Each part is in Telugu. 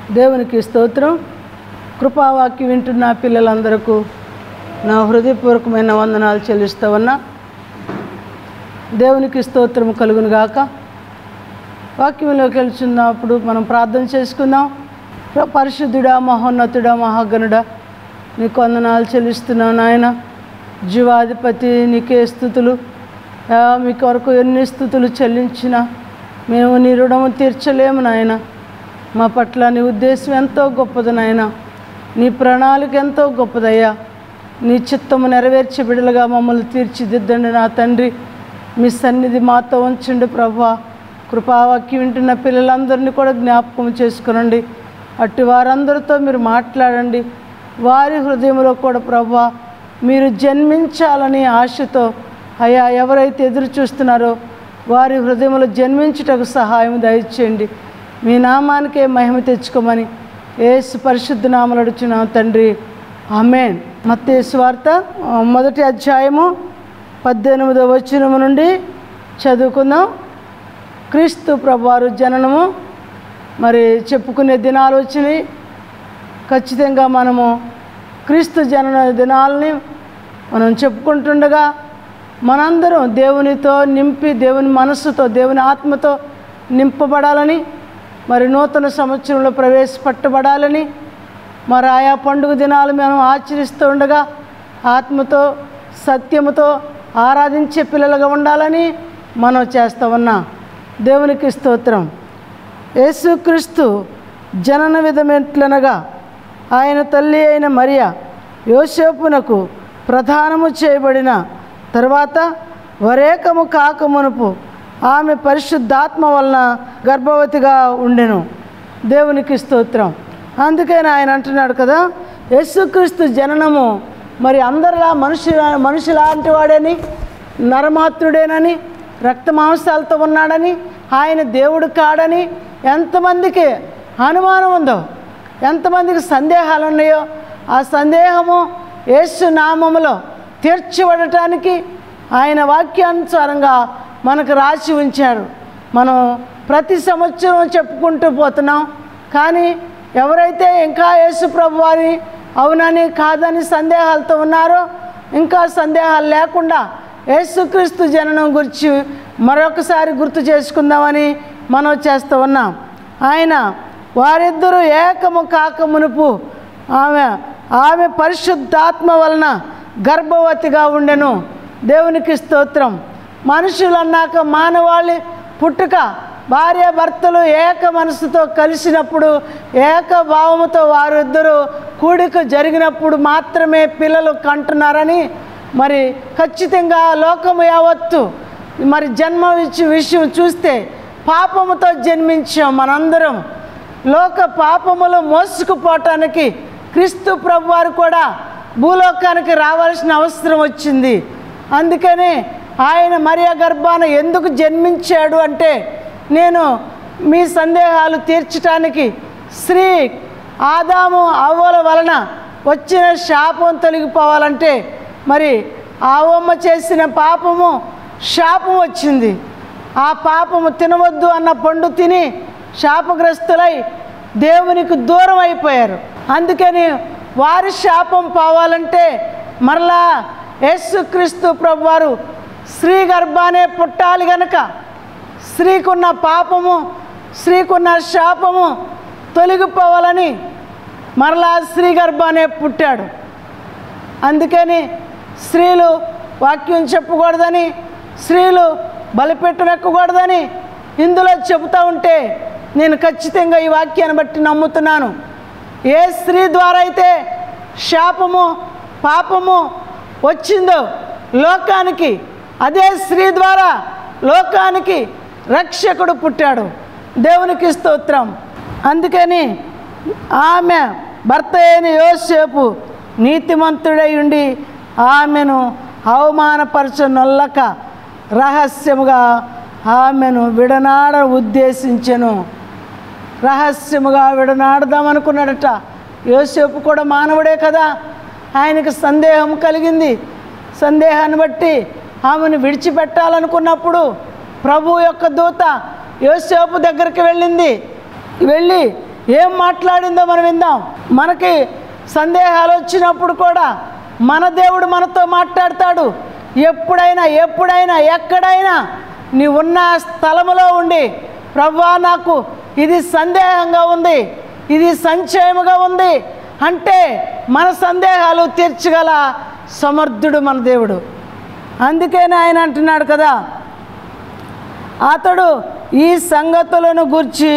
దేవునికి స్తోత్రం కృపావాక్యం వింటున్న పిల్లలందరకు నా హృదయపూర్వకమైన వందనాలు చెల్లిస్తూ ఉన్నా దేవునికి స్తోత్రం కలుగును గాక వాక్యంలోకి వెళ్తున్నప్పుడు మనం ప్రార్థన చేసుకుందాం ప్ర- పరిశుద్ధుడా మహోన్నతుడా మహాగణుడా నీకు వందనాలు చెల్లిస్తున్నాను నాయన జీవాధిపతి నీకే స్థుతులు ఆ, మీ కొరకు ఎన్ని స్థుతులు చెల్లించినా మేము నీ రుణము తీర్చలేము నాయన మా పట్ల నీ ఉద్దేశం ఎంతో గొప్పది నాయన నీ ప్రణాళిక ఎంతో గొప్పదయ్యా నీ చిత్తము నెరవేర్చే బిడలుగా మమ్మల్ని తీర్చిదిద్దండి నా తండ్రి మీ సన్నిధి మాతో ఉంచండి ప్రభా కృపావాక్యం వింటున్న పిల్లలందరినీ కూడా జ్ఞాపకం చేసుకునండి అట్టి వారందరితో మీరు మాట్లాడండి వారి హృదయంలో కూడా ప్రభా మీరు జన్మించాలని ఆశతో అయా ఎవరైతే ఎదురు చూస్తున్నారో వారి హృదయంలో జన్మించుటకు సహాయం దయచేయండి మీ నామానికే మహిమ తెచ్చుకోమని ఏసు పరిశుద్ధ నామలు అడుచున్నాం తండ్రి ఆమెన్ మత్తేసు వార్త ఆ, మొదటి అధ్యాయము పద్దెనిమిదవ వచనము నుండి చదువుకుందాం క్రీస్తు ప్రభువారు జననము మరి చెప్పుకునే దినాలు వచ్చినాయి ఖచ్చితంగా మనము క్రీస్తు జనన దినాలని మనం చెప్పుకుంటుండగా మనందరం దేవునితో నింపి దేవుని మనస్సుతో దేవుని ఆత్మతో నింపబడాలని మరి నూతన సంవత్సరంలో ప్రవేశపెట్టబడాలని మరి ఆయా పండుగ దినాలు మనం ఆచరిస్తూ ఉండగా ఆత్మతో సత్యముతో ఆరాధించే పిల్లలుగా ఉండాలని మనం చేస్తూ ఉన్నాం దేవునికి స్తోత్రం యేసుక్రీస్తు జనన విధమెట్లనగా ఆయన తల్లి అయిన మరియ యోసేపునకు ప్రధానము చేయబడిన తర్వాత వరేకము కాకమునుపు ఆమె పరిశుద్ధాత్మ వలన గర్భవతిగా ఉండెను దేవునికి స్తోత్రం అందుకని ఆయన అంటున్నాడు కదా యేసుక్రీస్తు జననము మరి అందరిలా మనిషి మనిషిలాంటి వాడని నరమాత్రుడేనని రక్త మాంసాలతో ఉన్నాడని ఆయన దేవుడు కాడని ఎంతమందికి అనుమానం ఉందో ఎంతమందికి సందేహాలు ఉన్నాయో ఆ సందేహము యేసు నామములో తీర్చిబడటానికి ఆయన వాక్యానుసారంగా మనకు రాసి ఉంచారు మనం ప్రతి సంవత్సరం చెప్పుకుంటూ పోతున్నాం కానీ ఎవరైతే ఇంకా యేసు ప్రభు వారి అవునని కాదని సందేహాలతో ఉన్నారో ఇంకా సందేహాలు లేకుండా యేసుక్రీస్తు జననం గురించి మరొకసారి గుర్తు చేసుకుందామని మనం చేస్తూ ఉన్నాం ఆయన వారిద్దరూ ఏకము కాక మునుపు ఆమె ఆమె పరిశుద్ధాత్మ వలన గర్భవతిగా ఉండెను దేవునికి స్తోత్రం మనుషులు అన్నాక మానవాళి పుట్టుక భార్య భర్తలు ఏక మనసుతో కలిసినప్పుడు ఏక భావముతో వారిద్దరూ కూడిక జరిగినప్పుడు మాత్రమే పిల్లలు కంటున్నారని మరి ఖచ్చితంగా లోకము యావత్తు మరి జన్మ విష- విషయం చూస్తే పాపముతో జన్మించాం మనందరం లోక పాపములు మోసుకుపోవటానికి క్రీస్తు ప్రభువారు కూడా భూలోకానికి రావాల్సిన అవసరం వచ్చింది అందుకని ఆయన మరియ గర్భాన ఎందుకు జన్మించాడు అంటే నేను మీ సందేహాలు తీర్చటానికి స్త్రీ ఆదాము అవ్వల వలన వచ్చిన శాపం తొలగిపోవాలంటే మరి ఆవమ్మ చేసిన పాపము శాపం వచ్చింది ఆ పాపము తినవద్దు అన్న పండు తిని శాపగ్రస్తులై దేవునికి దూరం అయిపోయారు అందుకని వారి శాపం పోవాలంటే మరలా యేసుక్రీస్తు ప్రభువారు స్త్రీ గర్భానే పుట్టాలి గనక స్త్రీకున్న పాపము స్త్రీకున్న శాపము తొలగిపోవాలని మరలా స్త్రీ గర్భానే పుట్టాడు అందుకని స్త్రీలు వాక్యం చెప్పకూడదని స్త్రీలు బలిపెట్టం ఎక్కకూడదని ఇందులో చెబుతూ ఉంటే నేను ఖచ్చితంగా ఈ వాక్యాన్ని బట్టి నమ్ముతున్నాను ఏ స్త్రీ ద్వారా అయితే శాపము పాపము వచ్చిందో లోకానికి అదే స్త్రీ ద్వారా లోకానికి రక్షకుడు పుట్టాడు దేవునికి స్తోత్రం అందుకని ఆమె భర్త అయిన యోసేపు నీతిమంతుడై ఉండి ఆమెను అవమానపరచనొల్లక రహస్యముగా ఆమెను విడనాడ ఉద్దేశించెను రహస్యముగా విడనాడదామనుకున్నాడట యోసేపు కూడా మానవుడే కదా ఆయనకు సందేహం కలిగింది సందేహాన్ని బట్టి ఆమెను విడిచిపెట్టాలనుకున్నప్పుడు ప్రభు యొక్క దూత యోసేపు దగ్గరికి వెళ్ళింది వెళ్ళి ఏం మాట్లాడిందో మనం విందాం మనకి సందేహాలు వచ్చినప్పుడు కూడా మన దేవుడు మనతో మాట్లాడతాడు ఎప్పుడైనా ఎప్పుడైనా ఎక్కడైనా నీ ఉన్న స్థలములో ఉండి ప్రవ్వా నాకు ఇది సందేహంగా ఉంది ఇది సంచయముగా ఉంది అంటే మన సందేహాలు తీర్చగల సమర్థుడు మన దేవుడు అందుకని ఆయన అంటున్నాడు కదా అతడు ఈ సంగతులను గుర్చి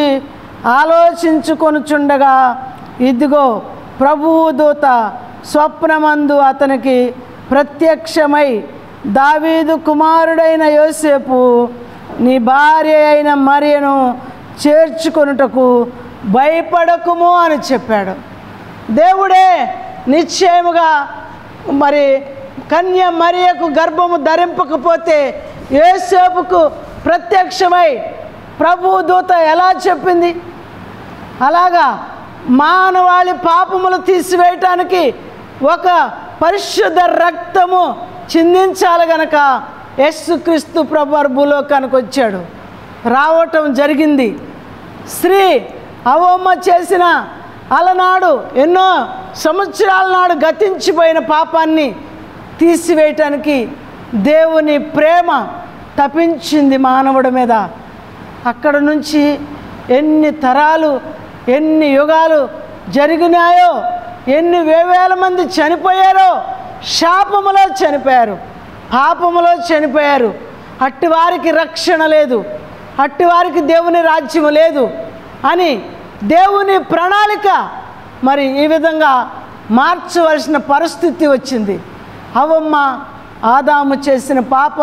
ఆలోచించుకొనుచుండగా ఇదిగో ప్రభువు దూత స్వప్నమందు అతనికి ప్రత్యక్షమై దావీదు కుమారుడైన యోసేపు నీ భార్య అయిన మరియను చేర్చుకొనుటకు భయపడకుము అని చెప్పాడు దేవుడే నిశ్చయముగా మరి కన్య మరియకు గర్భము ధరింపకపోతే యేసేపుకు ప్రత్యక్షమై ప్రభు దూత ఎలా చెప్పింది అలాగా మానవాళి పాపములు తీసివేయటానికి ఒక పరిశుద్ధ రక్తము చిందించాలి గనక యేసుక్రీస్తు ప్రభు వారు భూలోకానికి వచ్చాడు రావటం జరిగింది స్త్రీ అవమ్మ చేసిన అలనాడు ఎన్నో సంవత్సరాల నాడు గతించిపోయిన పాపాన్ని తీసివేయటానికి దేవుని ప్రేమ తపించింది మానవుడి మీద అక్కడ నుంచి ఎన్ని తరాలు ఎన్ని యుగాలు జరిగినాయో ఎన్ని వేవేల మంది చనిపోయారో శాపములో చనిపోయారు పాపములో చనిపోయారు అట్టి వారికి రక్షణ లేదు అట్టి వారికి దేవుని రాజ్యము లేదు అని దేవుని ప్రణాళిక మరి ఈ విధంగా మార్చవలసిన పరిస్థితి వచ్చింది అవమ్మ ఆదాము చేసిన పాప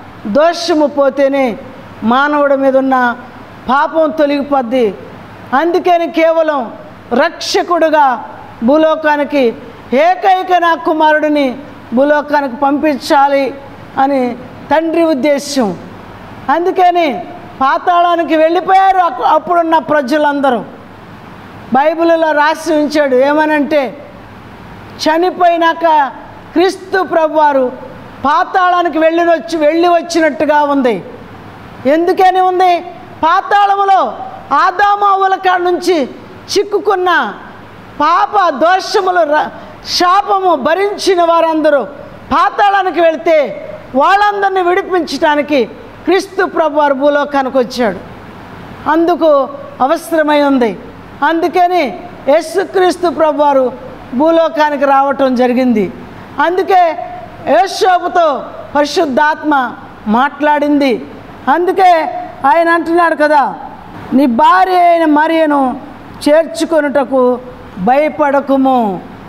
దోషము పోతేనే మానవుడి మీద ఉన్న పాపం తొలగిపోద్ది అందుకని కేవలం రక్షకుడుగా భూలోకానికి ఏకైక నా కుమారుడిని భూలోకానికి పంపించాలి అని తండ్రి ఉద్దేశం అందుకని పాతాళానికి వెళ్ళిపోయారు అప్పు- అప్పుడున్న ప్రజలందరూ బైబిల్లో రాసి ఉంచాడు ఏమనంటే చనిపోయినాక క్రీస్తు ప్రభువారు పాతాళానికి వెళ్ళి వచ్చి వెళ్ళి వచ్చినట్టుగా ఉంది ఎందుకని ఉంది పాతాళములో ఆదామావుల కాడ నుంచి చిక్కుకున్న పాప దోషములు ర- శాపము భరించిన వారందరూ పాతాళానికి వెళితే వాళ్ళందరినీ విడిపించడానికి క్రీస్తు ప్రభు వారు భూలోకానికి వచ్చాడు అందుకు అవసరమై ఉంది అందుకని యేసుక్రీస్తు ప్రభు వారు భూలోకానికి రావటం జరిగింది అందుకే యేషోపుతో పరిశుద్ధాత్మ మాట్లాడింది అందుకే ఆయన అంటున్నాడు కదా నీ భార్య అయిన మరియను చేర్చుకొనుటకు భయపడకుము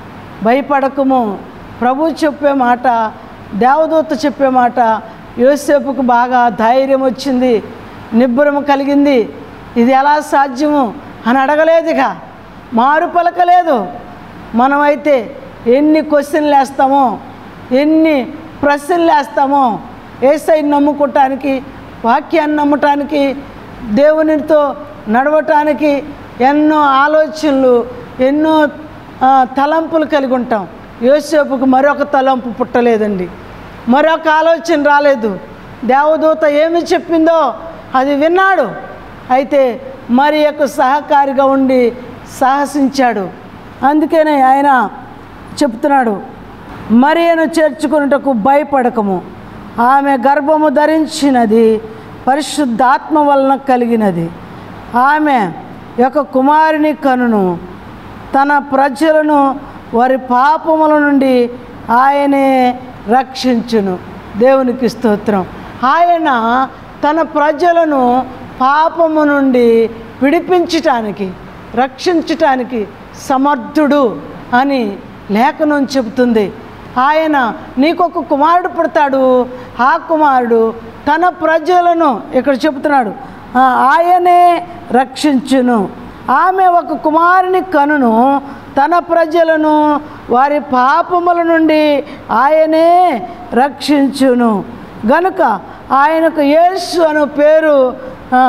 భయపడకుము ప్రభు చెప్పే మాట దేవదూత చెప్పే మాట యోసేపుకు బాగా ధైర్యం వచ్చింది నిబ్బరం కలిగింది ఇది ఎలా సాధ్యము అని అడగలేదు ఇక మారు పలకలేదు మనమైతే ఎన్ని క్వశ్చన్లు వేస్తామో ఎన్ని ప్రశ్నలు వేస్తామో ఏసైని నమ్ముకోవటానికి వాక్యాన్ని నమ్మటానికి దేవునితో నడవటానికి ఎన్నో ఆలోచనలు ఎన్నో ఆ, తలంపులు కలిగి ఉంటాం యోసేపుకు మరొక తలంపు పుట్టలేదండి మరొక ఆలోచన రాలేదు దేవదూత ఏమి చెప్పిందో అది విన్నాడు అయితే మరి యొక్క సహకారిగా ఉండి సాహసించాడు అందుకనే ఆయన చెప్తున్నాడు మరియను చేర్చుకున్నటకు భయపడకము ఆమె గర్భము ధరించినది పరిశుద్ధాత్మ వలన కలిగినది ఆమె యొక్క కుమారుని కనును తన ప్రజలను వారి పాపముల నుండి ఆయనే రక్షించును దేవునికి స్తోత్రం ఆయన తన ప్రజలను పాపము నుండి విడిపించటానికి రక్షించటానికి సమర్థుడు అని లేఖనం చెబుతుంది ఆయన నీకొక కుమారుడు పుడతాడు ఆ కుమారుడు తన ప్రజలను ఇక్కడ చెబుతున్నాడు "ఆ, ఆయనే రక్షించును ఆమె ఒక కుమారుని కనును తన ప్రజలను వారి పాపముల నుండి ఆయనే రక్షించును గనుక ఆయనకు యేసు అను పేరు ఆ,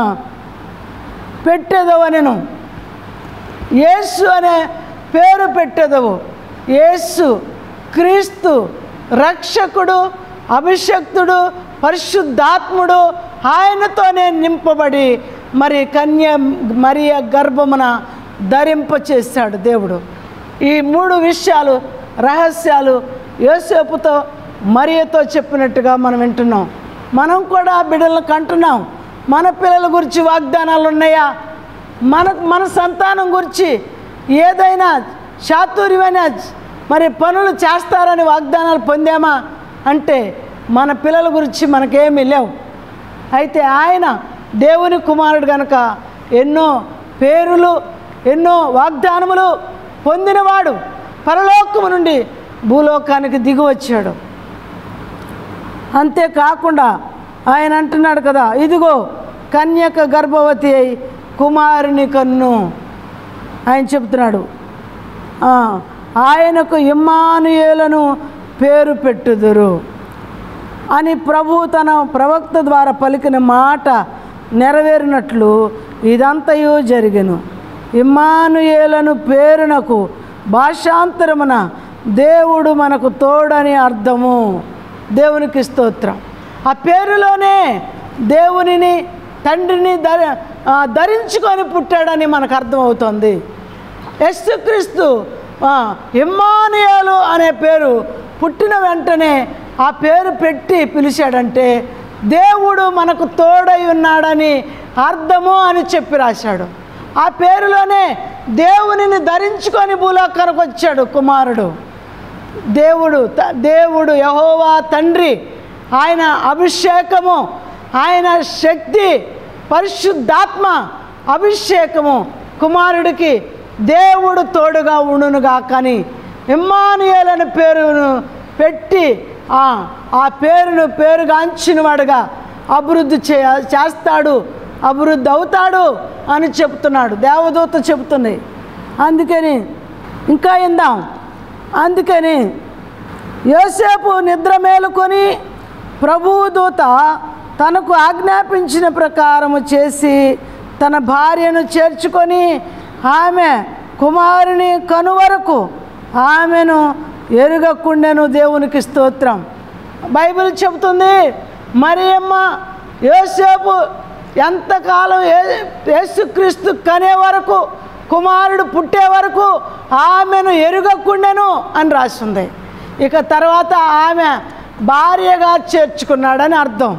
పెట్టెదవనెను యేసు అనే పేరు పెట్టెదవు యేసు క్రీస్తు రక్షకుడు అభిషక్తుడు పరిశుద్ధాత్ముడు ఆయనతోనే నింపబడి మరి కన్య మరియ గర్భమున ధరింపచేశాడు దేవుడు ఈ మూడు విషయాలు రహస్యాలు యోసేపుతో మరియతో చెప్పినట్టుగా మనం వింటున్నాం మనం కూడా బిడ్డలను కంటున్నాం మన పిల్లల గురించి వాగ్దానాలు ఉన్నాయా మన మన సంతానం గురించి ఏదైనా చాతుర్యమైన మరి పనులు చేస్తారని వాగ్దానాలు పొందామా అంటే మన పిల్లల గురించి మనకేమీ లేవు అయితే ఆయన దేవుని కుమారుడు గనక ఎన్నో పేరులు ఎన్నో వాగ్దానములు పొందినవాడు పరలోకము నుండి భూలోకానికి దిగి వచ్చాడు అంతేకాకుండా ఆయన అంటున్నాడు కదా ఇదిగో కన్యక గర్భవతి అయి కుమారుని కన్ను ఆయన చెప్తున్నాడు ఆ, ఆయనకు ఇమ్మానుయేలను పేరు పెట్టుదురు అని ప్రభు తన ప్రవక్త ద్వారా పలికిన మాట నెరవేరినట్లు ఇదంతయు జరిగెను ఇమ్మానుయేలను పేరునకు భాషాంతరమున దేవుడు మనకు తోడని అర్థము దేవునికి స్తోత్రం ఆ పేరులోనే దేవునిని తండ్రిని ధర ఆ, ధరించుకొని పుట్టాడని మనకు అర్థమవుతుంది యేసుక్రీస్తు ఆ, ఇమ్మానుయేలు అనే పేరు పుట్టిన వెంటనే ఆ పేరు పెట్టి పిలిచాడంటే దేవుడు మనకు తోడై ఉన్నాడని అర్థము అని చెప్పి రాశాడు ఆ పేరులోనే దేవునిని ధరించుకొని భూలోకానికి వచ్చాడు కుమారుడు దేవుడు త- దేవుడు యహోవా తండ్రి ఆయన అభిషేకము ఆయన శక్తి పరిశుద్ధాత్మ అభిషేకము కుమారుడికి దేవుడు తోడుగా ఉండునుగా కానీ ఇమ్మానుయేల్ అనే పేరును పెట్టి ఆ ఆ పేరును పేరుగాంచిన వాడుగా అభివృద్ధి చే చేస్తాడు అభివృద్ధి అవుతాడు అని చెప్తున్నాడు దేవదూత చెబుతుంది అందుకని ఇంకా ఇందాం అందుకని యోసేపు నిద్ర మేలుకొని ప్రభువు దూత తనకు ఆజ్ఞాపించిన ప్రకారము చేసి తన భార్యను చేర్చుకొని ఆమె కుమారుని కనువరకు ఆమెను ఎరుగకుండెను దేవునికి స్తోత్రం బైబిల్ చెబుతుంది మరియమ్మ యోసేపు ఎంతకాలం ఏ యేసుక్రీస్తు కనే వరకు కుమారుడు పుట్టే వరకు ఆమెను ఎరుగకుండెను అని రాసింది ఇక తర్వాత ఆమె భార్యగా చేర్చుకున్నాడని అర్థం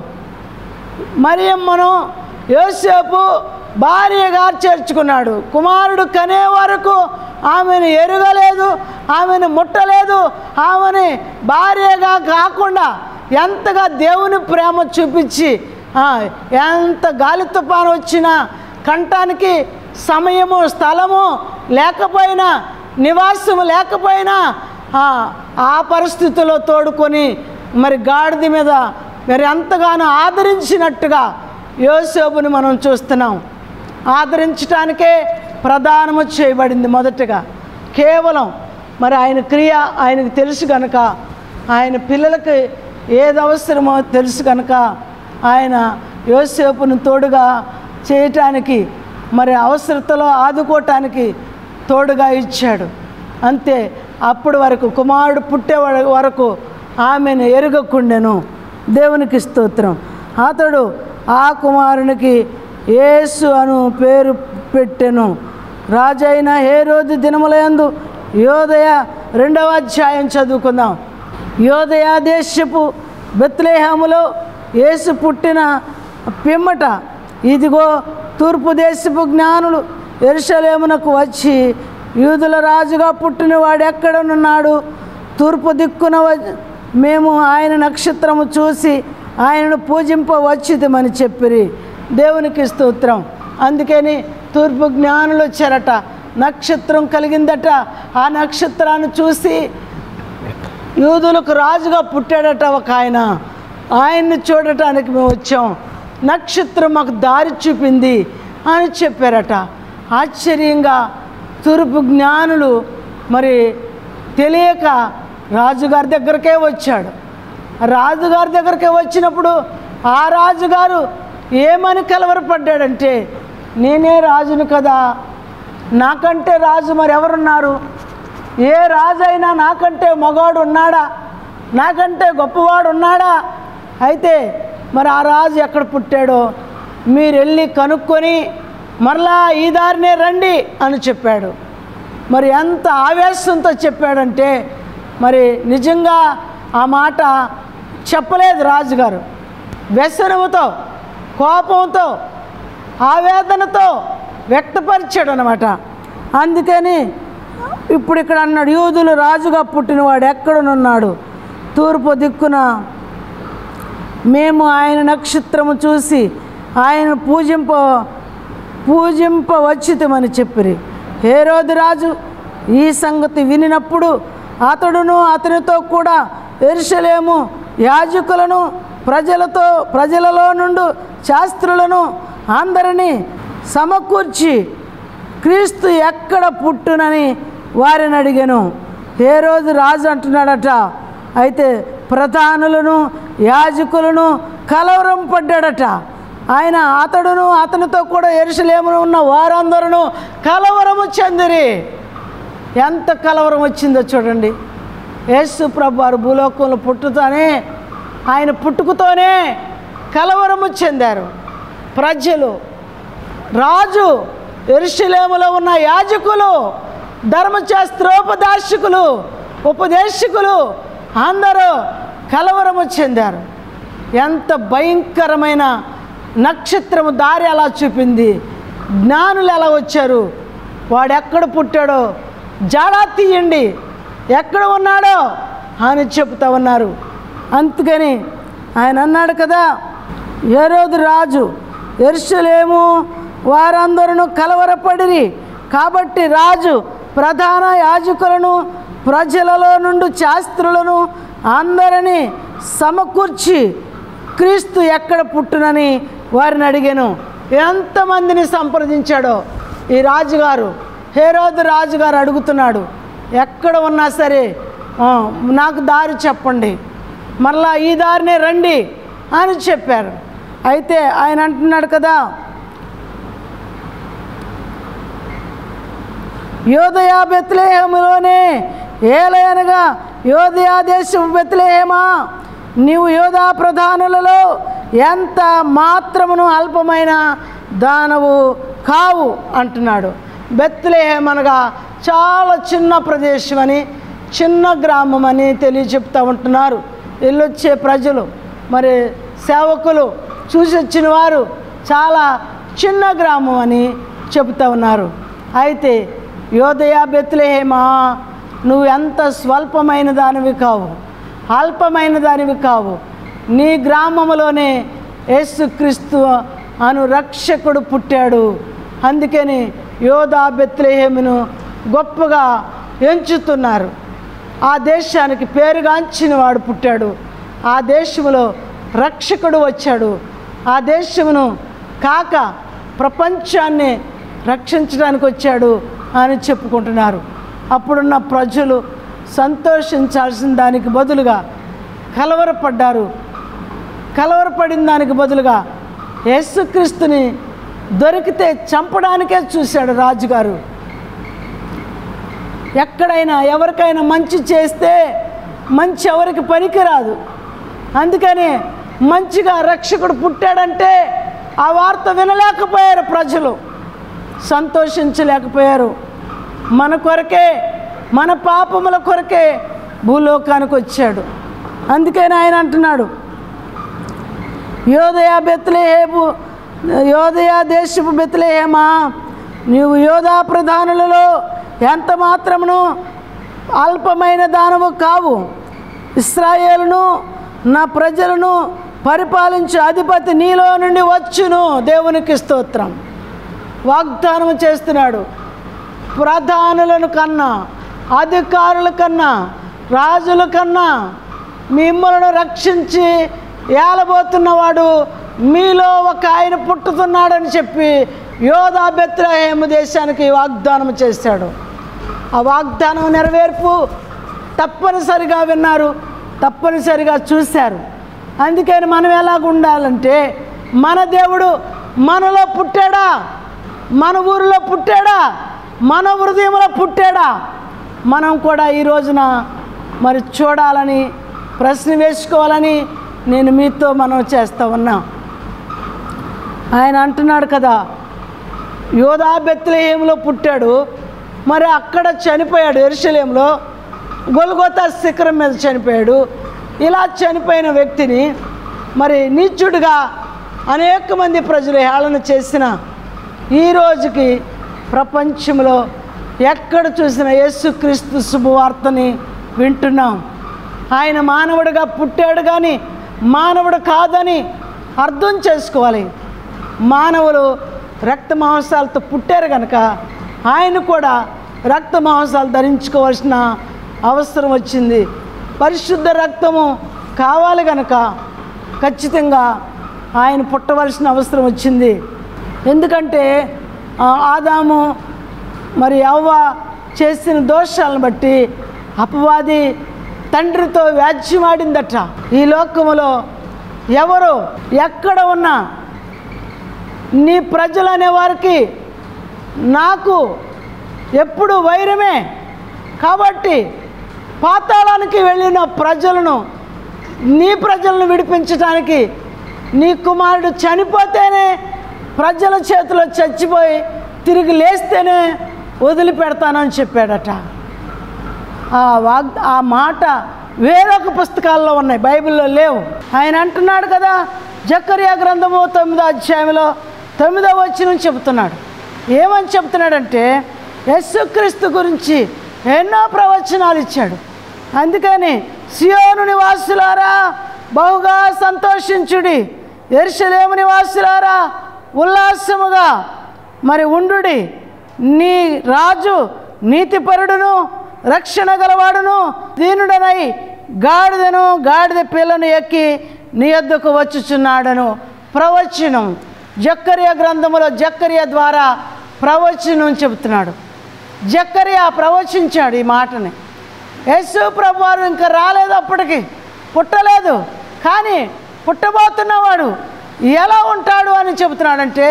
మరియమ్మను యోసేపు భార్యగా చేర్చుకున్నాడు కుమారుడు కనే వరకు ఆమెను ఎరుగలేదు ఆమెను ముట్టలేదు ఆమెని భార్యగా కాకుండా ఎంతగా దేవుని ప్రేమ చూపించి ఆ, ఎంత గాలి తుఫాను వచ్చినా కంటానికి సమయము స్థలము లేకపోయినా నివాసము లేకపోయినా ఆ, ఆ పరిస్థితుల్లో తోడుకొని మరి గాడిద మీద మరి ఎంతగానో ఆదరించినట్టుగా యోసేపుని మనం చూస్తున్నాం ఆదరించటానికే ప్రధానము చేయబడింది మొదటగా కేవలం మరి ఆయన క్రియ ఆయనకు తెలుసు కనుక ఆయన పిల్లలకి ఏది అవసరమో తెలుసు కనుక ఆయన యోసేపును తోడుగా చేయటానికి మరి అవసరతలో ఆదుకోవటానికి తోడుగా ఇచ్చాడు అంతే అప్పటి వరకు కుమారుడు పుట్టే వర- వరకు ఆమెను ఎరుగకుండెను దేవునికి స్తోత్రం అతడు ఆ కుమారునికి యేసు అను పేరు పెట్టెను రాజైన హేరోది దినములందు యోదయ రెండవ అధ్యాయం చదువుకుందాం యోదయ దేశపు బెత్లేహములో యేసు పుట్టిన పిమ్మట ఇదిగో తూర్పు దేశపు జ్ఞానులు ఎరుషలేమునకు వచ్చి యూదుల రాజుగా పుట్టిన వాడు ఎక్కడనున్నాడు తూర్పు దిక్కున వ- మేము ఆయన నక్షత్రము చూసి ఆయనను పూజింప వచ్చిదమని చెప్పిరి దేవునికి స్తోత్రం అందుకని తూర్పు జ్ఞానులు వచ్చారట నక్షత్రం కలిగిందట ఆ నక్షత్రాన్ని చూసి యూదులకు రాజుగా పుట్టాడట ఒక ఆయన ఆయన్ని చూడటానికి మేము వచ్చాం నక్షత్రం మాకు దారి చూపింది అని చెప్పారట ఆశ్చర్యంగా తూర్పు జ్ఞానులు మరి తెలియక రాజుగారి దగ్గరకే వచ్చాడు రాజుగారి దగ్గరకే వచ్చినప్పుడు ఆ రాజుగారు ఏమని కలవరపడ్డాడంటే నేనే రాజును కదా నాకంటే రాజు మరి ఎవరున్నారు ఏ రాజు అయినా నాకంటే మగవాడు ఉన్నాడా నాకంటే గొప్పవాడు ఉన్నాడా అయితే మరి ఆ రాజు ఎక్కడ పుట్టాడో మీరు వెళ్ళి కనుక్కొని మరలా ఈ దారినే రండి అని చెప్పాడు మరి ఎంత ఆవేశంతో చెప్పాడంటే మరి నిజంగా ఆ మాట చెప్పలేదు రాజుగారు వ్యసనముతో కోపంతో ఆవేదనతో వ్యక్తపరిచాడు అనమాట అందుకని ఇప్పుడు ఇక్కడ అన్నాడు యూదులు రాజుగా పుట్టినవాడు ఎక్కడనున్నాడు తూర్పు దిక్కున మేము ఆయన నక్షత్రము చూసి ఆయన పూజింప పూజింప వచ్చితమని చెప్పిరి హేరోదు రాజు ఈ సంగతి వినినప్పుడు అతడును అతనితో కూడా ఎరుసలేము యాజకులను ప్రజలతో ప్రజలలో నుండి శాస్త్రులను అందరినీ సమకూర్చి క్రీస్తు ఎక్కడ పుట్టునని వారిని అడిగాను ఏ రోజు రాజు అంటున్నాడట అయితే ప్రధానులను యాజకులను కలవరం పడ్డాడట ఆయన అతడును అతనితో కూడా ఎరుసలేమును ఉన్న వారందరూ కలవరము చెందిరి ఎంత కలవరం వచ్చిందో చూడండి యేసు ప్రభు వారు భూలోకంలో పుట్టుతానే ఆయన పుట్టుకతోనే కలవరము చెందారు ప్రజలు రాజు ఎరుషలేములో ఉన్న యాజకులు ధర్మశాస్త్రోపదాశకులు ఉపదేశకులు అందరూ కలవరము చెందారు ఎంత భయంకరమైన నక్షత్రము దారి ఎలా చూపింది జ్ఞానులు ఎలా వచ్చారు వాడు ఎక్కడ పుట్టాడో జాడా తీయండి ఎక్కడ ఉన్నాడో అని చెప్తా ఉన్నారు అందుకని ఆయన అన్నాడు కదా ఏరోదు రాజు ఎరుసలేము వారందరూ కలవరపడిరి కాబట్టి రాజు ప్రధాన యాజకులను ప్రజలలో నుండి శాస్త్రులను అందరినీ సమకూర్చి క్రీస్తు ఎక్కడ పుట్టునని వారిని అడిగాను ఎంతమందిని సంప్రదించాడో ఈ రాజుగారు హేరోదు రాజుగారు అడుగుతున్నాడు ఎక్కడ ఉన్నా సరే "ఆ, నాకు దారి చెప్పండి మరలా ఈ దారినే రండి అని చెప్పారు అయితే ఆయన అంటున్నాడు కదా యోదయా బెత్లేహములోనే ఏలయనగా యోదయా దేశం బెత్లేహమా నీవు యోధా ప్రధానులలో ఎంత మాత్రమును అల్పమైన దానవు కావు అంటున్నాడు బెత్లేహం అనగా చాలా చిన్న ప్రదేశం అని చిన్న గ్రామం అని తెలియచెప్తా ఉంటున్నారు వెళ్ళొచ్చే ప్రజలు మరి సేవకులు చూసి వచ్చిన వారు చాలా చిన్న గ్రామం అని చెబుతా ఉన్నారు అయితే యోదయ బెత్లేహేమా నువ్వు ఎంత స్వల్పమైన దానివి కావు అల్పమైన దానివి కావు నీ గ్రామంలోనే యేసుక్రీస్తు అను రక్షకుడు పుట్టాడు అందుకని యోధా బెత్లేహేమును గొప్పగా ఎంచుతున్నారు ఆ దేశానికి పేరుగాంచిన వాడు పుట్టాడు ఆ దేశంలో రక్షకుడు వచ్చాడు ఆ దేశమును కాక ప్రపంచాన్ని రక్షించడానికి వచ్చాడు అని చెప్పుకుంటున్నారు అప్పుడున్న ప్రజలు సంతోషించాల్సిన దానికి బదులుగా కలవరపడ్డారు కలవరపడిన దానికి బదులుగా యేసుక్రీస్తుని దొరికితే చంపడానికే చూశాడు రాజుగారు ఎక్కడైనా ఎవరికైనా మంచి చేస్తే మంచి ఎవరికి పనికిరాదు అందుకని మంచిగా రక్షకుడు పుట్టాడంటే ఆ వార్త వినలేకపోయారు ప్రజలు సంతోషించలేకపోయారు మన కొరకే మన పాపముల కొరకే భూలోకానికి వచ్చాడు అందుకని ఆయన అంటున్నాడు యోదయ బెత్లేహేము యోదయ దేశపు బెత్లేహేమా నీవు యోధా ప్రధానులలో ఎంత మాత్రమును అల్పమైన దానము కావు ఇస్రాయేలును నా ప్రజలను పరిపాలించే అధిపతి నీలో నుండి వచ్చును దేవునికి స్తోత్రం వాగ్దానం చేస్తున్నాడు ప్రధానులను కన్నా అధికారుల కన్నా రాజుల కన్నా మిమ్మల్ని రక్షించి ఏలబోతున్నవాడు మీలో ఒక ఆయన పుట్టుతున్నాడని చెప్పి యోధా బెత్రహేము దేశానికి వాగ్దానం చేశాడు ఆ వాగ్దానం నెరవేర్పు తప్పనిసరిగా విన్నారు తప్పనిసరిగా చూశారు అందుకని మనం ఎలాగ ఉండాలంటే మన దేవుడు మనలో పుట్టాడా మన ఊరిలో పుట్టాడా మన హృదయంలో పుట్టాడా మనం కూడా ఈ రోజున మరి చూడాలని ప్రశ్న వేసుకోవాలని నేను మీతో మనం చేస్తూ ఉన్నా ఆయన అంటున్నాడు కదా యోధా బెత్లహేములో పుట్టాడు మరి అక్కడ చనిపోయాడు ఎరుసలేంలో గొల్గోతా శిఖరం మీద చనిపోయాడు ఇలా చనిపోయిన వ్యక్తిని మరి నీచుడుగా అనేక మంది ప్రజలు హేళన చేసిన ఈ రోజుకి ప్రపంచంలో ఎక్కడ చూసినా యేసుక్రీస్తు శుభవార్తని వింటున్నాం ఆయన మానవుడిగా పుట్టాడు కానీ మానవుడు కాదని అర్థం చేసుకోవాలి మానవులు రక్త మాంసాలతో పుట్టారు కనుక ఆయన కూడా రక్త మాంసాలు ధరించుకోవాల్సిన అవసరం వచ్చింది పరిశుద్ధ రక్తము కావాలి కనుక ఖచ్చితంగా ఆయన పుట్టవలసిన అవసరం వచ్చింది ఎందుకంటే ఆ, ఆదాము మరి అవ్వ చేసిన దోషాలను బట్టి అపవాది తండ్రితో వ్యాజ్యమాడిందట ఈ లోకములో ఎవరు ఎక్కడ ఉన్నా నీ ప్రజలు అనే వారికి నాకు ఎప్పుడు వైరమే కాబట్టి పాతాళానికి వెళ్ళిన ప్రజలను నీ ప్రజలను విడిపించడానికి నీ కుమారుడు చనిపోతేనే ప్రజల చేతిలో చచ్చిపోయి తిరిగి లేస్తేనే వదిలిపెడతానని చెప్పాడట ఆ వాగ్ ఆ మాట వేరొక పుస్తకాల్లో ఉన్నాయి బైబిల్లో లేవు ఆయన అంటున్నాడు కదా జకర్యా గ్రంథము తొమ్మిదో అధ్యాయంలో తొమ్మిదో వచ్చిన చెబుతున్నాడు ఏమని చెప్తున్నాడంటే యేసుక్రీస్తు గురించి ఎన్నో ప్రవచనాలు ఇచ్చాడు అందుకని సియోను నివాసులారా బహుగా సంతోషించుడి ఎరుసలేము నివాసులారా ఉల్లాసముగా మరి ఉండుడి నీ రాజు నీతిపరుడును రక్షణ గలవాడును దీనుడనై గాడిదను గాడిద పిల్లను ఎక్కి నీ యొద్దకు వచ్చుచున్నాడను ప్రవచనం జక్కర్య గ్రంథములో జక్కర్య ద్వారా ప్రవచనం చెబుతున్నాడు జక్కర్య ప్రవచించాడు ఈ మాటని యేసు ప్రభు వారు ఇంకా రాలేదు అప్పటికి పుట్టలేదు కానీ పుట్టబోతున్నవాడు ఎలా ఉంటాడు అని చెబుతున్నాడంటే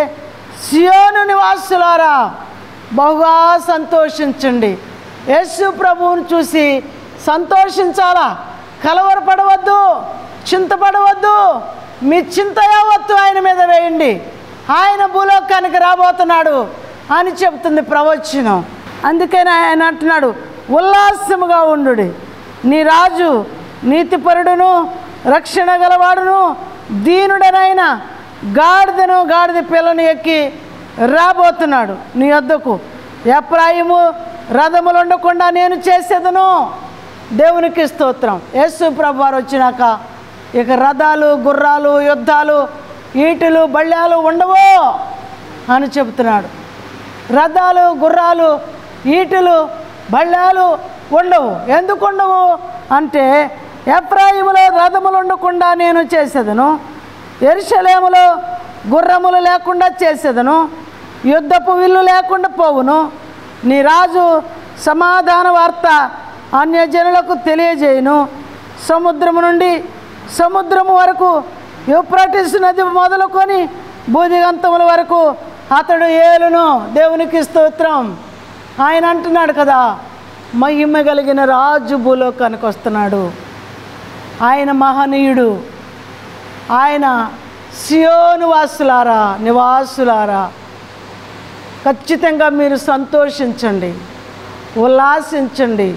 సియోను నివాసులారా బహుగా సంతోషించండి యేసు ప్రభువుని చూసి సంతోషించాలా కలవరపడవద్దు చింతపడవద్దు మీ చింత యావత్తు ఆయన మీద వేయండి ఆయన భూలోకానికి రాబోతున్నాడు అని చెబుతుంది ప్రవచనం అందుకని ఆయన అంటున్నాడు ఉల్లాసముగా ఉండు నీ రాజు నీతిపరుడును రక్షణ గలవాడును దీనుడనైన గాడిదను గాడిద పిల్లను ఎక్కి రాబోతున్నాడు నీ వద్దకు ఎప్రాయిము రథములు ఉండకుండా నేను చేసేదను దేవునికి స్తోత్రం యేసు ప్రభు వారు వచ్చినాక ఇక రథాలు గుర్రాలు యుద్ధాలు ఈటలు బళ్ళాలు ఉండవు అని చెబుతున్నాడు రథాలు గుర్రాలు ఈటలు బళ్ళాలు ఉండవు ఎందుకు ఉండవు అంటే ఎప్రాయిములో రథములు ఉండకుండా నేను చేసేదను ఎరుషలేములో గుర్రములు లేకుండా చేసేదను యుద్ధపు విల్లు లేకుండా పోవును నీ రాజు సమాధాన వార్త అన్యజనులకు తెలియజేయును సముద్రము నుండి సముద్రము వరకు యూప్రటిస్ నది మొదలుకొని బూదిగంతముల వరకు అతడు ఏలును దేవునికి స్తోత్రం ఆయన అంటున్నాడు కదా మహిమ కలిగిన రాజు భూలోకానికి వస్తున్నాడు ఆయన మహనీయుడు ఆయన సియోను వాసులారా నివాసులారా ఖచ్చితంగా మీరు సంతోషించండి ఉల్లాసించండి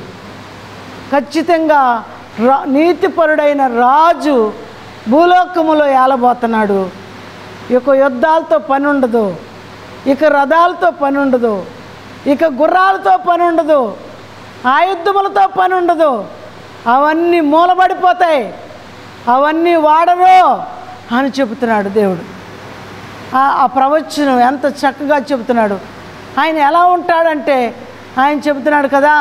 ఖచ్చితంగా రా నీతిపరుడైన రాజు భూలోకములో ఏలబోతున్నాడు ఇక యుద్ధాలతో పని ఉండదు ఇక రథాలతో పని ఉండదు ఇక గుర్రాలతో పని ఉండదు ఆయుధములతో పని ఉండదు అవన్నీ మూలబడిపోతాయి అవన్నీ వాడరు అని చెబుతున్నాడు దేవుడు ఆ- ఆ ప్రవచనం ఎంత చక్కగా చెబుతున్నాడు ఆయన ఎలా ఉంటాడంటే ఆయన చెబుతున్నాడు కదా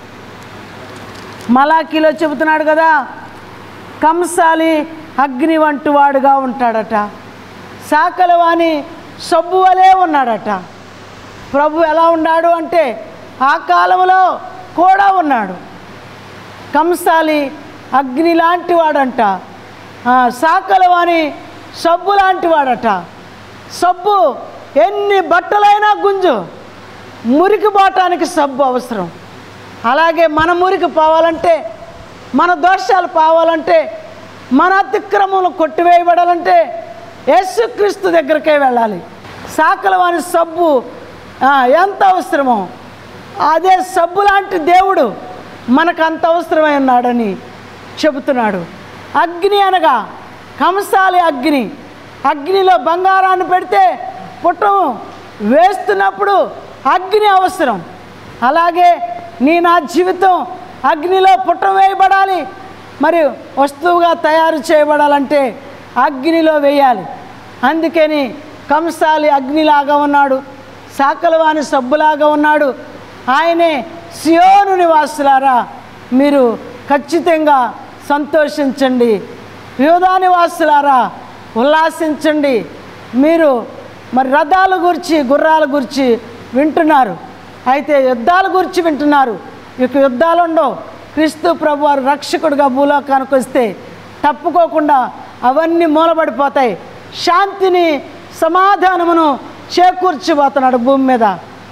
మలాఖీలో చెబుతున్నాడు కదా కంసాలి అగ్ని వంటి వాడుగా ఉంటాడట సాకలవాణి సబ్బు వలే ఉన్నాడట ప్రభు ఎలా ఉన్నాడు అంటే ఆ కాలంలో కూడా ఉన్నాడు కంసాలి అగ్ని లాంటి వాడంట ఆ, సాకలవాణి సబ్బు లాంటి వాడట సబ్బు ఎన్ని బట్టలైనా గుంజు మురికి పోవటానికి సబ్బు అవసరం అలాగే మన మురికి పోవాలంటే మన దోషాలు పోవాలంటే మన అతిక్రమములు కొట్టివేయబడాలంటే యేసుక్రీస్తు దగ్గరికే వెళ్ళాలి సాకలవాని సబ్బు ఆ, ఎంత అవసరమో అదే సబ్బు లాంటి దేవుడు మనకు అంత అవసరమై ఉన్నాడని చెబుతున్నాడు అగ్ని అనగా కంసాలి అగ్ని అగ్నిలో బంగారాన్ని పెడితే పుట్టం వేస్తున్నప్పుడు అగ్ని అవసరం అలాగే నీ నా జీవితం అగ్నిలో పుట్టం వేయబడాలి మరి వస్తువుగా తయారు చేయబడాలంటే అగ్నిలో వేయాలి అందుకని కంసాలి అగ్నిలాగా ఉన్నాడు సాకలవాని సబ్బులాగా ఉన్నాడు ఆయనే సియోను నివాసులారా మీరు ఖచ్చితంగా సంతోషించండి యోధా నివాసులారా ఉల్లాసించండి మీరు మరి రథాల గురించి గుర్రాల గురించి వింటున్నారు అయితే యుద్ధాల గురించి వింటున్నారు ఇక యుద్ధాలు ఉండవు క్రీస్తు ప్రభు వారు రక్షకుడిగా భూలోకానికి వస్తే తప్పుకోకుండా అవన్నీ మూలబడిపోతాయి శాంతిని సమాధానమును చేకూర్చిపోతున్నాడు భూమి మీద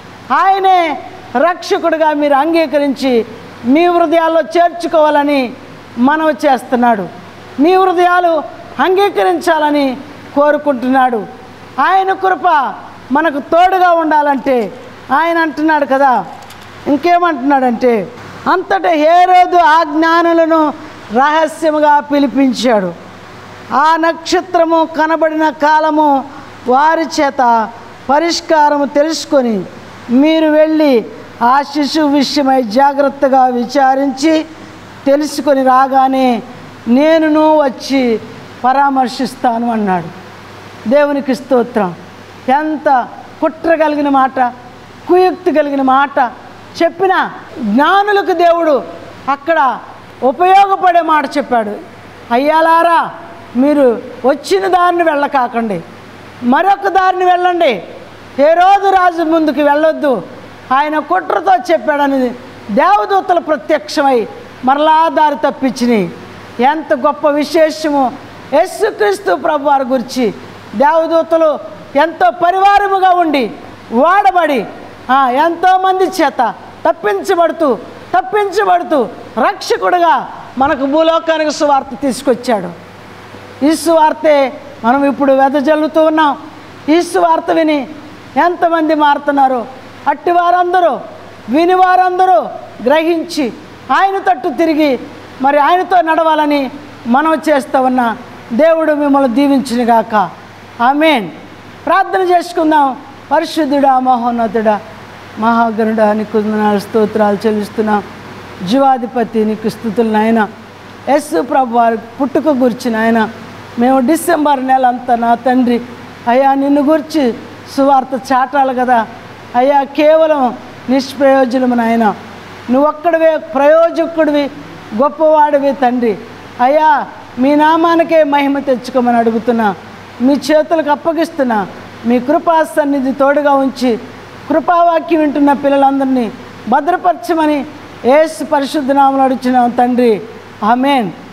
ఆయనే రక్షకుడిగా మీరు అంగీకరించి మీ హృదయాల్లో చేర్చుకోవాలని మనవి చేస్తున్నాడు మీ హృదయాలు అంగీకరించాలని కోరుకుంటున్నాడు ఆయన కృప మనకు తోడుగా ఉండాలంటే ఆయన అంటున్నాడు కదా ఇంకేమంటున్నాడంటే అంతటా ఏ రోజు ఆ జ్ఞానులను రహస్యముగా పిలిపించాడు ఆ నక్షత్రము కనబడిన కాలము వారి చేత పరిష్కారము తెలుసుకొని మీరు వెళ్ళి ఆ శిశువు విషయమై జాగ్రత్తగా విచారించి తెలుసుకొని రాగానే నేనును వచ్చి పరామర్శిస్తాను అన్నాడు దేవునికి స్తోత్రం ఎంత కుట్ర కలిగిన మాట కుయుక్తి కలిగిన మాట చెప్పిన జ్ఞానులకు దేవుడు అక్కడ ఉపయోగపడే మాట చెప్పాడు అయ్యాలారా మీరు వచ్చిన దారిని వెళ్ళకాకండి మరొక దారిని వెళ్ళండి ఏ రోజు రాజు ముందుకు వెళ్ళొద్దు ఆయన కుట్రతో చెప్పాడని దేవదూతలు ప్రత్యక్షమై మరలా దారి తప్పించినాయి ఎంత గొప్ప విశేషము యేసుక్రీస్తు ప్రభు వారి గురించి దేవదూతలు ఎంతో పరివారముగా ఉండి వాడబడి ఆ, ఎంతోమంది చేత తప్పించబడుతూ తప్పించబడుతూ రక్షకుడుగా మనకు భూలోకానికి సువార్త తీసుకొచ్చాడు ఈ సువార్తే మనం ఇప్పుడు వెదజల్లుతూ ఉన్నాం ఈ సువార్త విని ఎంతమంది మారుతున్నారు అట్టి వారందరూ విని వారందరూ గ్రహించి ఆయన తట్టు తిరిగి మరి ఆయనతో నడవాలని మనం చేస్తూ ఉన్న దేవుడు మిమ్మల్ని దీవించునుగాక ఆమెన్ ప్రార్థన చేసుకుందాం పరిశుద్ధుడా మహోన్నతుడా మహాగరుడా నీకు వందనాలు స్తోత్రాలు చెల్లిస్తున్నాం జీవాధిపతి నీకు స్థుతులు నాయన ఎస్ ప్రభు వారి పుట్టుక గురించి నాయన మేము డిసెంబర్ నెల అంతా నా తండ్రి అయ్యా నిన్ను గురించి సువార్త చాటాలి కదా అయ్యా కేవలం నిష్ప్రయోజనము నాయన నువ్వు ఒక్కడివే ప్రయోజకుడివి గొప్పవాడివి తండ్రి అయ్యా మీ నామానికే మహిమ తెచ్చుకోమని అడుగుతున్నా మీ చేతులకు అప్పగిస్తున్నా మీ కృపా సన్నిధి తోడుగా ఉంచి కృపావాక్యం వింటున్న పిల్లలందరినీ భద్రపరచమని ఏసు పరిశుద్ధ నామలు అడుగుచున్నాం తండ్రి ఆమెన్